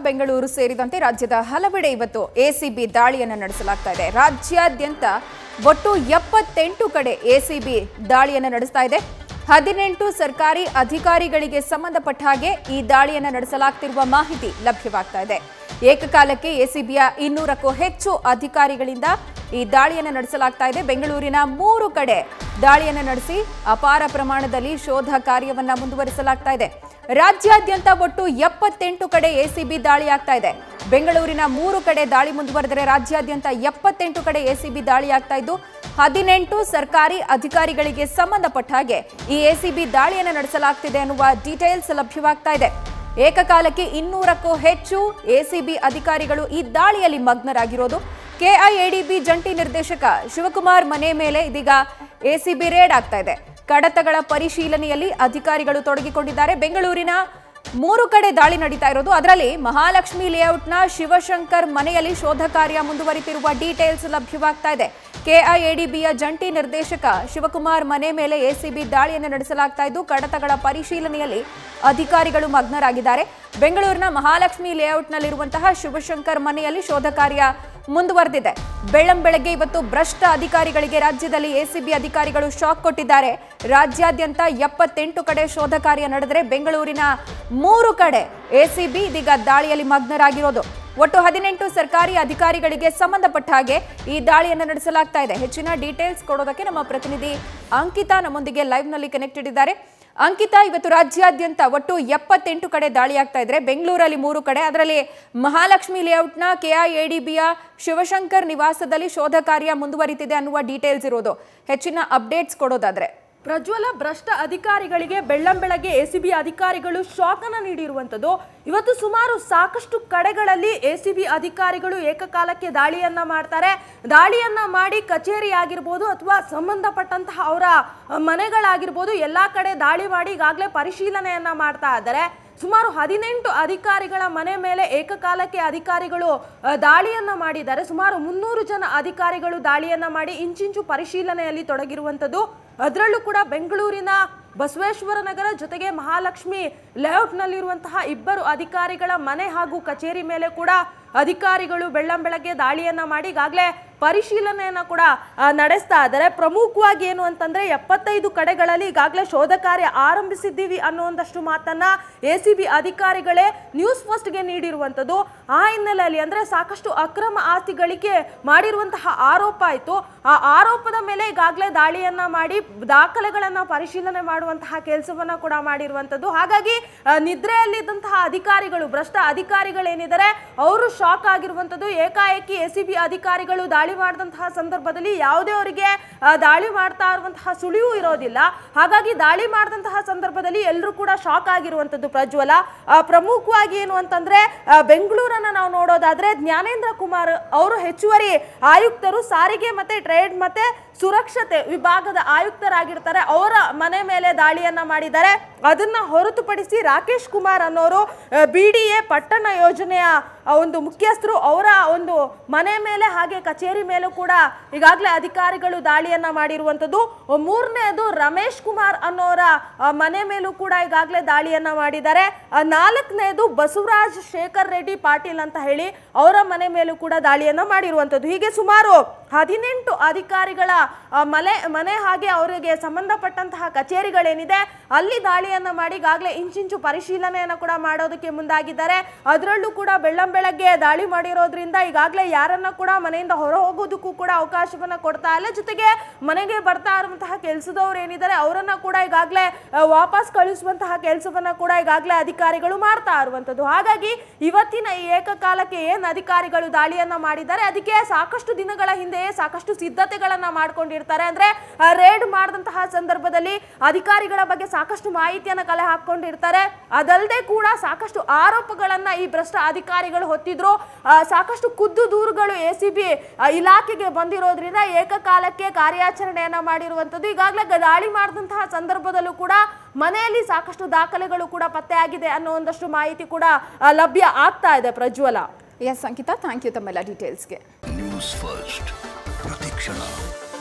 ಬೆಂಗಳೂರು ಸೇರಿದಂತೆ ರಾಜ್ಯದ ಹಲವೆಡೆ ಇವತ್ತು ಎಸಿಬಿ ದಾಳಿಯನ್ನು ನಡೆಸಲಾಗ್ತಾ ಇದೆ ರಾಜ್ಯಾದ್ಯಂತ ಒಟ್ಟು ಎಪ್ಪತ್ತೆಂಟು ಕಡೆ ಎಸಿಬಿ ದಾಳಿಯನ್ನು ನಡೆಸ್ತಾ ಇದೆ ಹದಿನೆಂಟು ಸರ್ಕಾರಿ ಅಧಿಕಾರಿಗಳಿಗೆ ಸಂಬಂಧಪಟ್ಟ ಹಾಗೆ ಈ ದಾಳಿಯನ್ನು ನಡೆಸಲಾಗ್ತಿರುವ ಮಾಹಿತಿ ಲಭ್ಯವಾಗ್ತಾ ಇದೆ ಏಕಕಾಲಕ್ಕೆ ಎಸಿಬಿಯ ಇನ್ನೂರಕ್ಕೂ ಹೆಚ್ಚು ಅಧಿಕಾರಿಗಳಿಂದ ಈ ದಾಳಿಯನ್ನು ನಡೆಸಲಾಗ್ತಾ ಇದೆ ಬೆಂಗಳೂರಿನ ಮೂರು ಕಡೆ ದಾಳಿಯನ್ನು ನಡೆಸಿ ಅಪಾರ ಪ್ರಮಾಣದಲ್ಲಿ ಶೋಧ ಕಾರ್ಯವನ್ನ ಮುಂದುವರಿಸಲಾಗ್ತಾ ಇದೆ ರಾಜ್ಯಾದ್ಯಂತ ಒಟ್ಟು ಎಪ್ಪತ್ತೆಂಟು ಕಡೆ ಎಸಿಬಿ ದಾಳಿ ಆಗ್ತಾ ಇದೆ ಬೆಂಗಳೂರಿನ ಮೂರು ಕಡೆ ದಾಳಿ ಮುಂದುವರೆದರೆ ರಾಜ್ಯಾದ್ಯಂತ ಎಪ್ಪತ್ತೆಂಟು ಕಡೆ ಎಸಿಬಿ ದಾಳಿ ಆಗ್ತಾ ಇದ್ದು ಹದಿನೆಂಟು ಸರ್ಕಾರಿ ಅಧಿಕಾರಿಗಳಿಗೆ ಸಂಬಂಧಪಟ್ಟ ಹಾಗೆ ಈ ಎಸಿಬಿ ದಾಳಿಯನ್ನು ನಡೆಸಲಾಗ್ತಿದೆ ಅನ್ನುವ ಡೀಟೇಲ್ಸ್ ಲಭ್ಯವಾಗ್ತಾ ಇದೆ ಏಕಕಾಲಕ್ಕೆ ಇನ್ನೂರಕ್ಕೂ ಹೆಚ್ಚು ಎಸಿಬಿ ಅಧಿಕಾರಿಗಳು ಈ ದಾಳಿಯಲ್ಲಿ ಮಗ್ನರಾಗಿರೋದು ಕೆಐಎಡಿಬಿ ಜಂಟಿ ನಿರ್ದೇಶಕ ಶಿವಕುಮಾರ್ ಮನೆ ಮೇಲೆ ಇದೀಗ ಎಸಿಬಿ ರೇಡ್ ಆಗ್ತಾ ಇದೆ ಕಡತಗಳ ಪರಿಶೀಲನೆಯಲ್ಲಿ ಅಧಿಕಾರಿಗಳು ತೊಡಗಿಕೊಂಡಿದ್ದಾರೆ ಬೆಂಗಳೂರಿನ ಮೂರು ಕಡೆ ದಾಳಿ ನಡೀತಾ ಇರೋದು ಅದರಲ್ಲಿ ಮಹಾಲಕ್ಷ್ಮಿ ಲೇಔಟ್ನ ಶಿವಶಂಕರ್ ಮನೆಯಲ್ಲಿ ಶೋಧ ಕಾರ್ಯ ಮುಂದುವರಿತಿರುವ ಡೀಟೇಲ್ಸ್ ಲಭ್ಯವಾಗ್ತಾ ಇದೆ ಕೆಐಎಡಿಬಿಯ ಜಂಟಿ ನಿರ್ದೇಶಕ ಶಿವಕುಮಾರ್ ಮನೆ ಮೇಲೆ ಎಸಿಬಿ ದಾಳಿಯನ್ನು ನಡೆಸಲಾಗ್ತಾ ಇದ್ದು ಕಡತಗಳ ಪರಿಶೀಲನೆಯಲ್ಲಿ ಅಧಿಕಾರಿಗಳು ಮಗ್ನರಾಗಿದ್ದಾರೆ ಬೆಂಗಳೂರಿನ ಮಹಾಲಕ್ಷ್ಮಿ ಲೇಔಟ್ನಲ್ಲಿರುವಂತಹ ಶಿವಶಂಕರ್ ಮನೆಯಲ್ಲಿ ಶೋಧ ಕಾರ್ಯ ಮುಂದುವರೆದಿದೆ ಬೆಳ್ಳಂ ಬೆಳಗ್ಗೆ ಇವತ್ತು ಭ್ರಷ್ಟ ಅಧಿಕಾರಿಗಳಿಗೆ ರಾಜ್ಯದಲ್ಲಿ ಎಸಿಬಿ ಅಧಿಕಾರಿಗಳು ಶಾಕ್ ಕೊಟ್ಟಿದ್ದಾರೆ ರಾಜ್ಯಾದ್ಯಂತ ಎಪ್ಪತ್ತೆಂಟು ಕಡೆ ಶೋಧ ಕಾರ್ಯ ನಡೆದರೆ ಬೆಂಗಳೂರಿನ ಮೂರು ಕಡೆ ಎಸಿಬಿ ಇದೀಗ ದಾಳಿಯಲ್ಲಿ ಮಗ್ನರಾಗಿರೋದು ಒಟ್ಟು ಹದಿನೆಂಟು ಸರ್ಕಾರಿ ಅಧಿಕಾರಿಗಳಿಗೆ ಸಂಬಂಧಪಟ್ಟ ಹಾಗೆ ಈ ದಾಳಿಯನ್ನು ನಡೆಸಲಾಗ್ತಾ ಇದೆ ಹೆಚ್ಚಿನ ಡೀಟೇಲ್ಸ್ ಕೊಡೋದಕ್ಕೆ ನಮ್ಮ ಪ್ರತಿನಿಧಿ ಅಂಕಿತಾ ನಮ್ಮೊಂದಿಗೆ ಲೈವ್ನಲ್ಲಿ ಕನೆಕ್ಟೆಡ್ ಇದ್ದಾರೆ ಅಂಕಿತಾ ಇವತ್ತು ರಾಜ್ಯಾದ್ಯಂತ ಒಟ್ಟು ಎಪ್ಪತ್ತೆಂಟು ಕಡೆ ದಾಳಿ ಆಗ್ತಾ ಇದ್ರೆ ಬೆಂಗಳೂರಲ್ಲಿ ಮೂರು ಕಡೆ ಅದರಲ್ಲಿ ಮಹಾಲಕ್ಷ್ಮಿ ಲೇಔಟ್ನ ಕೆಐಎಡಿಬಿಯ ಶಿವಶಂಕರ್ ನಿವಾಸದಲ್ಲಿ ಶೋಧ ಕಾರ್ಯ ಮುಂದುವರಿತಿದೆ ಅನ್ನುವ ಡೀಟೇಲ್ಸ್ ಇರೋದು ಹೆಚ್ಚಿನ ಅಪ್ಡೇಟ್ಸ್ ಕೊಡೋದಾದ್ರೆ ಪ್ರಜ್ವಲ ಭ್ರಷ್ಟ ಅಧಿಕಾರಿಗಳಿಗೆ ಬೆಳ್ಳಂ ಬೆಳಗ್ಗೆ ಎಸಿಬಿ ಅಧಿಕಾರಿಗಳು ಶಾಕ್ ಅನ್ನ ನೀಡಿರುವಂತದ್ದು ಇವತ್ತು ಸುಮಾರು ಸಾಕಷ್ಟು ಕಡೆಗಳಲ್ಲಿ ಎಸಿಬಿ ಅಧಿಕಾರಿಗಳು ಏಕಕಾಲಕ್ಕೆ ದಾಳಿಯನ್ನ ಮಾಡ್ತಾರೆ ದಾಳಿಯನ್ನ ಮಾಡಿ ಕಚೇರಿ ಆಗಿರ್ಬೋದು ಅಥವಾ ಸಂಬಂಧಪಟ್ಟಂತಹ ಅವರ ಮನೆಗಳಾಗಿರ್ಬೋದು ಎಲ್ಲಾ ಕಡೆ ದಾಳಿ ಮಾಡಿ ಈಗಾಗಲೇ ಪರಿಶೀಲನೆಯನ್ನ ಮಾಡ್ತಾ ಇದ್ದಾರೆ ಸುಮಾರು ಹದಿನೆಂಟು ಅಧಿಕಾರಿಗಳ ಮನೆ ಮೇಲೆ ಏಕಕಾಲಕ್ಕೆ ಅಧಿಕಾರಿಗಳು ಅ, ದಾಳಿಯನ್ನ ಮಾಡಿದ್ದಾರೆ ಸುಮಾರು ಮುನ್ನೂರು ಜನ ಅಧಿಕಾರಿಗಳು ದಾಳಿಯನ್ನ ಮಾಡಿ ಇಂಚಿಂಚು ಪರಿಶೀಲನೆಯಲ್ಲಿ ತೊಡಗಿರುವಂಥದ್ದು ಅದರಲ್ಲೂ ಕೂಡ ಬೆಂಗಳೂರಿನ ಬಸವೇಶ್ವರ ನಗರ ಜೊತೆಗೆ ಮಹಾಲಕ್ಷ್ಮಿ ಲೇಔಟ್ನಲ್ಲಿರುವಂತಹ ಇಬ್ಬರು ಅಧಿಕಾರಿಗಳ ಮನೆ ಹಾಗೂ ಕಚೇರಿ ಮೇಲೆ ಕೂಡ ಅಧಿಕಾರಿಗಳು ಬೆಳ್ಳಂ ಬೆಳಗ್ಗೆ ದಾಳಿಯನ್ನ ಮಾಡಿ ಈಗಾಗಲೇ ಪರಿಶೀಲನೆಯನ್ನ ಕೂಡ ಆ, ನಡೆಸ್ತಾ ಇದ್ದಾರೆ ಪ್ರಮುಖವಾಗಿ ಏನು ಅಂತಂದ್ರೆ ಎಪ್ಪತ್ತೈದು ಕಡೆಗಳಲ್ಲಿ ಈಗಾಗಲೇ ಶೋಧ ಕಾರ್ಯ ಆರಂಭಿಸಿದ್ದೀವಿ ಅನ್ನೋ ಒಂದಷ್ಟು ಮಾತನ್ನ ಎ ಸಿ ಬಿ ಅಧಿಕಾರಿಗಳೇ ನ್ಯೂಸ್ ಫಸ್ಟ್ಗೆ ನೀಡಿರುವಂಥದ್ದು ಆ ಹಿನ್ನೆಲೆಯಲ್ಲಿ ಅಂದ್ರೆ ಸಾಕಷ್ಟು ಅಕ್ರಮ ಆಸ್ತಿ ಗಳಿಕೆ ಮಾಡಿರುವಂತಹ ಆರೋಪ ಆಯಿತು ಆ ಆರೋಪದ ಮೇಲೆ ಈಗಾಗಲೇ ದಾಳಿಯನ್ನ ಮಾಡಿ ದಾಖಲೆಗಳನ್ನ ಪರಿಶೀಲನೆ ಮಾಡುವಂತಹ ಕೆಲಸವನ್ನ ಕೂಡ ಮಾಡಿರುವಂಥದ್ದು ಹಾಗಾಗಿ ಆ, ನಿದ್ರೆಯಲ್ಲಿದ್ದಂತಹ ಅಧಿಕಾರಿಗಳು ಭ್ರಷ್ಟ ಅಧಿಕಾರಿಗಳೇನಿದ್ದಾರೆ ಅವರು ಶಾಕ್ ಆಗಿರುವಂಥದ್ದು ಏಕಾಏಕಿ ಎ ಸಿ ಬಿ ಅಧಿಕಾರಿಗಳು ದಾಳಿ ಮಾಡಿದಂತಹ ಸಂದರ್ಭದಲ್ಲಿ ಯಾವುದೇ ಅವರಿಗೆ ಆ, ದಾಳಿ ಮಾಡ್ತಾ ಇರುವಂತಹ ಸುಳಿವು ಇರೋದಿಲ್ಲ ಹಾಗಾಗಿ ದಾಳಿ ಮಾಡಿದಂತಹ ಸಂದರ್ಭದಲ್ಲಿ ಎಲ್ಲರೂ ಕೂಡ ಶಾಕ್ ಆಗಿರುವಂಥದ್ದು ಪ್ರಜ್ವಲ ಆ, ಪ್ರಮುಖವಾಗಿ ಏನು ಅಂತಂದ್ರೆ ಆ, ಬೆಂಗಳೂರನ್ನ ನಾವು ನೋಡೋದಾದ್ರೆ ಜ್ಞಾನೇಂದ್ರ ಕುಮಾರ್ ಅವರು ಹೆಚ್ಚುವರಿ ಆಯುಕ್ತರು ಸಾರಿಗೆ ಮತ್ತೆ ಟ್ರೇಡ್ ಮತ್ತೆ ಸುರಕ್ಷತೆ ವಿಭಾಗದ ಆಯುಕ್ತರಾಗಿರ್ತಾರೆ ಅವರ ಮನೆ ಮೇಲೆ ದಾಳಿಯನ್ನ ಮಾಡಿದ್ದಾರೆ ಅದನ್ನ ಹೊರತುಪಡಿಸಿ ರಾಕೇಶ್ ಕುಮಾರ್ ಅನ್ನೋರು ಬಿ ಡಿ ಎ ಪಟ್ಟಣ ಯೋಜನೆಯ ಆ, ಒಂದು ಮುಖ್ಯಸ್ಥರು ಅವರ ಒಂದು ಮನೆ ಮೇಲೆ ಹಾಗೆ ಕಚೇರಿ ಮೇಲೂ ಕೂಡ ಈಗಾಗಲೇ ಅಧಿಕಾರಿಗಳು ದಾಳಿಯನ್ನ ಮಾಡಿರುವಂಥದ್ದು ಮೂರನೇದು ರಮೇಶ್ ಕುಮಾರ್ ಅನ್ನೋರ ಆ, ಮನೆ ಮೇಲೂ ಕೂಡ ಈಗಾಗಲೇ ದಾಳಿಯನ್ನ ಮಾಡಿದ್ದಾರೆ ಆ, ನಾಲ್ಕನೇದು ಬಸವರಾಜ್ ಶೇಖರ್ ರೆಡ್ಡಿ ಪಾಟೀಲ್ ಅಂತ ಹೇಳಿ ಅವರ ಮನೆ ಮೇಲೂ ಕೂಡ ದಾಳಿಯನ್ನ ಮಾಡಿರುವಂಥದ್ದು ಹೀಗೆ ಸುಮಾರು ಹದಿನೆಂಟು ಅಧಿಕಾರಿಗಳ ಆ, ಮನೆ ಮನೆ ಹಾಗೆ ಅವರಿಗೆ ಸಂಬಂಧಪಟ್ಟಂತಹ ಕಚೇರಿಗಳೇನಿದೆ ಅಲ್ಲಿ ದಾಳಿಯನ್ನ ಮಾಡಿ ಈಗಾಗಲೇ ಇಂಚಿಂಚು ಪರಿಶೀಲನೆಯನ್ನ ಕೂಡ ಮಾಡೋದಕ್ಕೆ ಮುಂದಾಗಿದ್ದಾರೆ ಅದರಲ್ಲೂ ಕೂಡ ಬೆಳ್ಳಂ ಬೆಳಗ್ಗೆ ದಾಳಿ ಮಾಡಿರೋದ್ರಿಂದ ಈಗಾಗಲೇ ಯಾರನ್ನ ಕೂಡ ಮನೆಯಿಂದ ಹೊರ ಹೋಗೋದಕ್ಕೂ ಕೂಡ ಅವಕಾಶವನ್ನ ಕೊಡ್ತಾ ಇಲ್ಲ ಜೊತೆಗೆ ಮನೆಗೆ ಬರ್ತಾ ಇರುವಂತಹ ಕೆಲಸದವ್ರು ಏನಿದ್ದಾರೆ ಅವರನ್ನ ಕೂಡ ಈಗಾಗಲೇ ಆ, ವಾಪಸ್ ಕಳಿಸುವಂತಹ ಕೆಲಸವನ್ನ ಕೂಡ ಈಗಾಗಲೇ ಅಧಿಕಾರಿಗಳು ಮಾಡ್ತಾ ಇರುವಂತದ್ದು ಹಾಗಾಗಿ ಇವತ್ತಿನ ಈ ಏಕಕಾಲಕ್ಕೆ ಏನ್ ಅಧಿಕಾರಿಗಳು ದಾಳಿಯನ್ನ ಮಾಡಿದ್ದಾರೆ ಅದಕ್ಕೆ ಸಾಕಷ್ಟು ದಿನಗಳ ಹಿಂದೆಯೇ ಸಾಕಷ್ಟು ಸಿದ್ಧತೆಗಳನ್ನ ಮಾಡ್ಕೊಂಡಿರ್ತಾರೆ ಅಂದ್ರೆ ರೇಡ್ ಮಾಡಿದಂತಹ ಸಂದರ್ಭದಲ್ಲಿ ಅಧಿಕಾರಿಗಳ ಬಗ್ಗೆ ಸಾಕಷ್ಟು ಮಾಹಿತಿಯನ್ನ ಕಲೆ ಹಾಕೊಂಡಿರ್ತಾರೆ ಅದಲ್ಲದೆ ಕೂಡ ಸಾಕಷ್ಟು ಆರೋಪಗಳನ್ನ ಈ ಭ್ರಷ್ಟ ಅಧಿಕಾರಿಗಳು ಹೊತ್ತಿದ್ರು ಆ, ಸಾಕಷ್ಟು ಖುದ್ದು ದೂರುಗಳು ಎ ಸಿ ಬಿ ಇಲಾಖೆಗೆ ಬಂದಿರೋದ್ರಿಂದ ಏಕಕಾಲಕ್ಕೆ ಕಾರ್ಯಾಚರಣೆಯನ್ನ ಮಾಡಿರುವಂತದ್ದು ಈಗಾಗಲೇ ಗ- ದಾಳಿ ಮಾಡಿದಂತಹ ಸಂದರ್ಭದಲ್ಲೂ ಕೂಡ ಮನೆಯಲ್ಲಿ ಸಾಕಷ್ಟು ದಾಖಲೆಗಳು ಕೂಡ ಪತ್ತೆಯಾಗಿದೆ ಅನ್ನೋ ಒಂದಷ್ಟು ಮಾಹಿತಿ ಕೂಡ ಆ, ಲಭ್ಯ ಆಗ್ತಾ ಇದೆ Prajwal S Ankita thank you ತಮ್ಮೆಲ್ಲ ಡೀಟೇಲ್ಸ್ಗೆ ನ್ಯೂಸ್ ಫಸ್ಟ್ ಪ್ರತಿಕ್ಷಣ